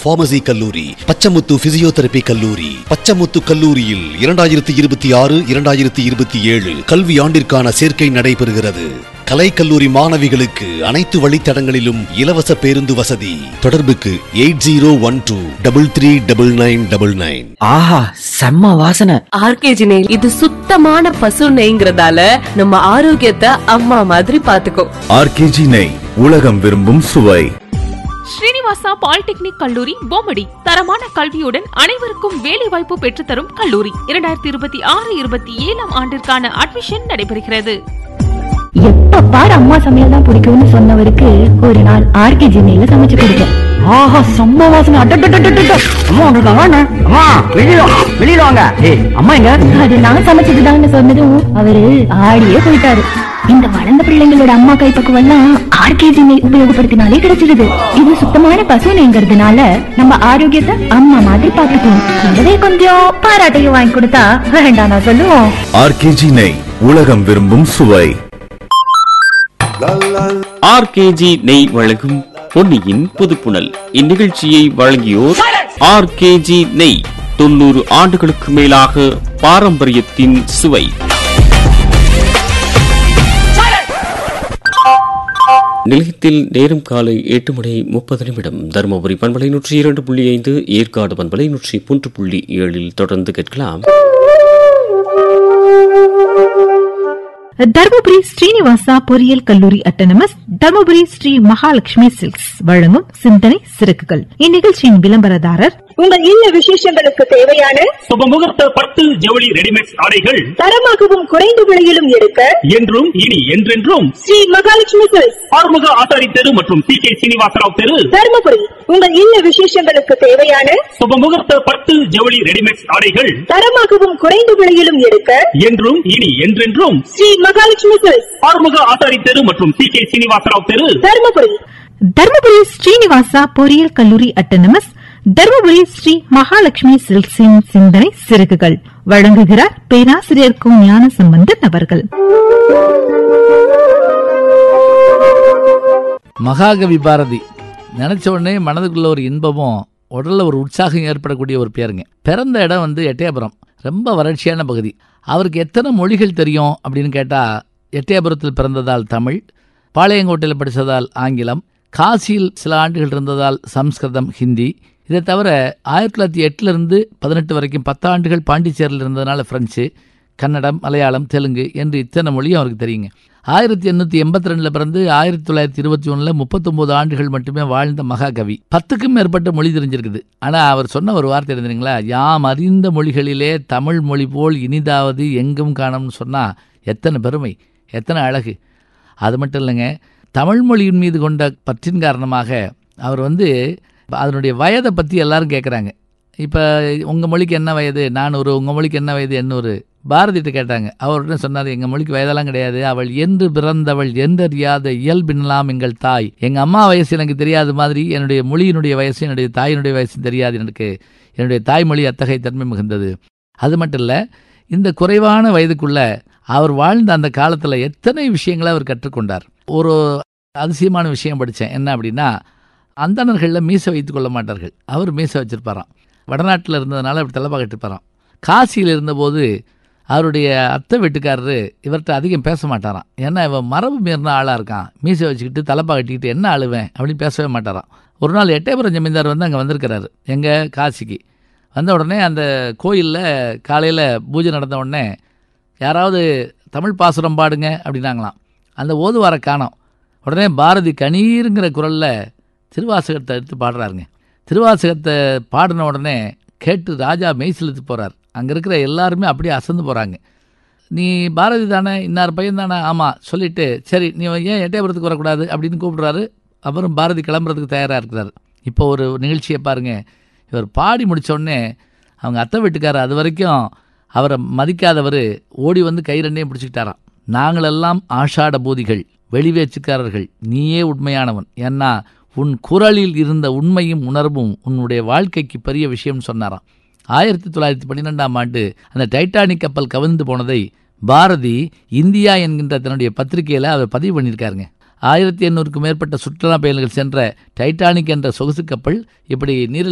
pharmacy கல்லூரி Pachamuthu physiotherapy கல்லூரி பச்சமுத்து கல்லூரியில் இரண்டாயிரத்தி இருபத்தி ஆறு இரண்டாயிரத்தி இருபத்தி ஏழு கல்வி ஆண்டிற்கான சேர்க்கை நடைபெறுகிறது கலைக்கல்லூரி மாணவிகளுக்கு அனைத்து வழித்தடங்களிலும் இலவச பேருந்து வசதி தொடர்புக்கு eight zero one two double three double nine double nine ஆஹா செம்ம வாசனை ஆர்கேஜி நெய் இது சுத்தமான பசு நெய்ங்கிறதால நம்ம ஆரோக்கியத்தை அம்மா மாதிரி பாத்துக்கோ ஆர்கேஜி நெய் உலகம் விரும்பும் சுவை ஸ்ரீனிவாசா பாலிடெக்னிக் கல்லூரி பொம்மடி தரமான கல்வியுடன் அனைவருக்கும் வேலைவாய்ப்பு பெற்றுத்தரும் கல்லூரி இரண்டாயிரத்தி இருபத்தி ஆறு இருபத்தி ஏழாம் ஆண்டிற்கான அட்மிஷன் நடைபெறுகிறது எப்ப பாரு அம்மா சமையல் தான் பிடிக்கும்னு சொன்னவருக்கு ஒரு நாள் ஆர்கே ஜிமையில சமைச்சு கொடுத்தேன் ஆஹா செம்ம வாசனை அட்டட்டட்டட்டட்ட அம்மா ஒன்று இருக்காங்க அம்மா வெளியில வா, வெளியில வாங்க ஏய் அம்மா எங்க அது நான் சமைச்சதுதான்னு சொன்னதும் அவரு ஆடியே போயிட்டாரு இந்த வளர்ந்த பிள்ளைங்களோட அம்மா கைப்பக்குவம் எல்லாம் ஆர்கே ஜிமை உபயோகப்படுத்தினாலே கிடைச்சிருது இது சுத்தமான பசு நெய்ங்கிறதுனால நம்ம ஆரோக்கியத்தை அம்மா மாதிரி பாத்துக்கணும் கூடவே கொஞ்சம் பாராட்டையும் வாங்கி கொடுத்தா வேண்டாம் நான் சொல்லுவோம் ஆர்கேஜி நெய் உலகம் விரும்பும் சுவை ஆர்கேஜி நெய் வழங்கும் பொன்னியின் புதுப்புணல் இந்நிகழ்ச்சியை வழங்கியோர் ஆர்கேஜி நெய் தொண்ணூறு ஆண்டுகளுக்கு மேலாக பாரம்பரியத்தின் சுவை நிலையத்தில் நேரம் காலை எட்டு மணி முப்பது நிமிடம் தருமபுரி பண்பலை நூற்றி இரண்டு புள்ளி ஐந்து ஏற்காடு பண்பலை நூற்றி மூன்று புள்ளி ஏழில் தொடர்ந்து கேட்கலாம் தர்மபுரி ஸ்ரீனிவாசா பொறியியல் கல்லூரி அட்டனமஸ் தர்மபுரி ஸ்ரீ மகாலட்சுமி சில்க்ஸ் வழங்கும் சிந்தனை சிறகுகள் இந்நிகழ்ச்சியின் விளம்பரதாரர் உங்கள் இல்ல விசேஷங்களுக்கு தேவையான சுபமுகூர்த்த பட்டு ஜவுளி ரெடிமேட் ஆடைகள் தரமாகவும் குறைந்த விலையிலும் எடுக்க என்றும் இனி என்றென்றும் ஸ்ரீ மகாலட்சுமி சில்க்ஸ் ஆறுமுக ஆசாரி தெரு மற்றும் சி கே சீனிவாசராவ் தெரு தருமபுரி உங்கள் இல்ல விசேஷங்களுக்கு தேவையான சுபமுகூர்த்த பட்டு ஜவுளி ரெடிமேட் ஆடைகள் தரமாகவும் குறைந்த விலையிலும் எடுக்க என்றும் இனி என்றென்றும் ஸ்ரீ மகாலட்சுமி சில்க்ஸ் ஆறுமுக ஆசாரி தெரு மற்றும் சி கே சீனிவாசராவ் தெரு தருமபுரி தர்மபுரி ஸ்ரீனிவாசா பொறியியல் கல்லூரி அட்டனமஸ் தர்மபுரி ஸ்ரீ மகாலட்சுமி சில்க்ஸின் சிந்தனை சிறகுகள் வழங்குகிறார் பேராசிரியர் கு ஞான சம்பந்தன் அவர்கள் மகாகவி பாரதி நினைச்ச உடனே மனதுக்குள்ள ஒரு இன்பமும் உடல்ல ஒரு உற்சாகம் ஏற்படக்கூடிய ஒரு பேருங்க பிறந்த இடம் வந்து எட்டயபுரம் ரொம்ப வறட்சியான பகுதி அவருக்கு எத்தனை மொழிகள் தெரியும் அப்படின்னு கேட்டால் எட்டயபுரத்தில் பிறந்ததால் தமிழ் பாளையங்கோட்டையில் படித்ததால் ஆங்கிலம் காசியில் சில ஆண்டுகள் இருந்ததால் சம்ஸ்கிருதம் ஹிந்தி இதை தவிர ஆயிரத்தி தொள்ளாயிரத்தி எட்டுலேருந்து பதினெட்டு வரைக்கும் பத்தாண்டுகள் பாண்டிச்சேரியில் இருந்ததுனால ஃப்ரெஞ்சு கன்னடம் மலையாளம் தெலுங்கு என்று இத்தனை மொழியும் அவருக்கு தெரியுங்க ஆயிரத்தி எண்ணூற்றி எண்பத்தி ரெண்டில் பிறந்து ஆயிரத்தி தொள்ளாயிரத்தி இருபத்தி ஒன்றில் முப்பத்தொம்போது ஆண்டுகள் மட்டுமே வாழ்ந்த மகாகவி பத்துக்கும் மேற்பட்ட மொழி தெரிஞ்சிருக்குது ஆனால் அவர் சொன்ன ஒரு வார்த்தை இருந்தீங்களா யாம் அறிந்த மொழிகளிலே தமிழ் மொழி போல் இனிதாவது எங்கும் காணும்னு சொன்னால் எத்தனை பெருமை எத்தனை அழகு அது மட்டும் இல்லைங்க தமிழ் மொழியின் மீது கொண்ட பற்றின் காரணமாக அவர் வந்து அதனுடைய வயதை பற்றி எல்லாரும் கேட்குறாங்க இப்போ உங்கள் மொழிக்கு என்ன வயது நானூறு உங்கள் மொழிக்கு என்ன வயது எண்ணூறு பாரதிட்ட கேட்டாங்க அவர் உடனே சொன்னார் எங்கள் மொழிக்கு வயதெல்லாம் கிடையாது அவள் என்று பிறந்தவள் என்றறியாத இயல்பினலாம் எங்கள் தாய் எங்கள் அம்மா வயசு எனக்கு தெரியாத மாதிரி என்னுடைய மொழியினுடைய வயசு என்னுடைய தாயினுடைய வயசு தெரியாது எனக்கு என்னுடைய தாய்மொழி அத்தகைய தன்மை மிகுந்தது அது மட்டும் இல்லை இந்த குறைவான வயதுக்குள்ள அவர் வாழ்ந்த அந்த காலத்தில் எத்தனை விஷயங்களை அவர் கற்றுக்கொண்டார் ஒரு அதிசயமான விஷயம் படித்தேன் என்ன அப்படின்னா அந்தணர்களில் மீசை வைத்து கொள்ள மாட்டார்கள் அவர் மீசை வச்சிருப்பாராம் வடநாட்டில் இருந்ததுனால அப்படி தலைப்பாக இருப்பாராம் காசியில் இருந்தபோது அவருடைய அத்தை வீட்டுக்காரரு இவர்கிட்ட அதிகம் பேச மாட்டாராம் ஏன்னா இவன் மரபு மீறின ஆளாக இருக்கான் மீசை வச்சுக்கிட்டு தலைப்பா கட்டிக்கிட்டு என்ன அழுவேன் அப்படின்னு பேசவே மாட்டாராம் ஒரு நாள் எட்டயபுரம் ஜமீன்தார் வந்து அங்கே வந்திருக்கிறாரு எங்கள் காசிக்கு வந்த உடனே அந்த கோயிலில் காலையில் பூஜை நடந்த உடனே யாராவது தமிழ் பாசுரம் பாடுங்க அப்படின்னாங்களாம் அந்த ஓதுவார காணோம் உடனே பாரதி கணீருங்கிற குரலில் திருவாசகத்தை எடுத்து பாடுறாருங்க திருவாசகத்தை பாடின உடனே கேட்டு ராஜா மெய்சிலுத்து போகிறார் அங்கே இருக்கிற எல்லாருமே அப்படியே அசந்து போகிறாங்க நீ பாரதி தானே இன்னார் பையன் தானே ஆமாம் சொல்லிவிட்டு சரி நீ ஏன் எட்டயபுரத்துக்கு வரக்கூடாது அப்படின்னு கூப்பிடுறாரு அப்புறம் பாரதி கிளம்புறதுக்கு தயாராக இருக்கிறார் இப்போ ஒரு நிகழ்ச்சியை பாருங்கள் இவர் பாடி முடித்தோடனே அவங்க அத்தை வீட்டுக்காரர் அது வரைக்கும் அவரை மதிக்காதவர் ஓடி வந்து கை ரெண்டையும் பிடிச்சிக்கிட்டாராம் நாங்களெல்லாம் ஆஷாட பூதிகள் வெளிவேச்சுக்காரர்கள் நீயே உண்மையானவன் ஏன்னா உன் குரலில் இருந்த உண்மையும் உணர்வும் உன்னுடைய வாழ்க்கைக்கு பெரிய விஷயம் சொன்னாராம் ஆயிரத்தி தொள்ளாயிரத்தி பன்னிரெண்டாம் ஆண்டு அந்த டைட்டானிக் கப்பல் கவிழ்ந்து போனதை பாரதி இந்தியா என்கின்ற தன்னுடைய பத்திரிகையில் அவர் பதிவு பண்ணியிருக்காருங்க ஆயிரத்தி எண்ணூறுக்கும் மேற்பட்ட சுற்றுலா பயணிகள் சென்ற டைட்டானிக் என்ற சொகுசு கப்பல் இப்படி நீரில்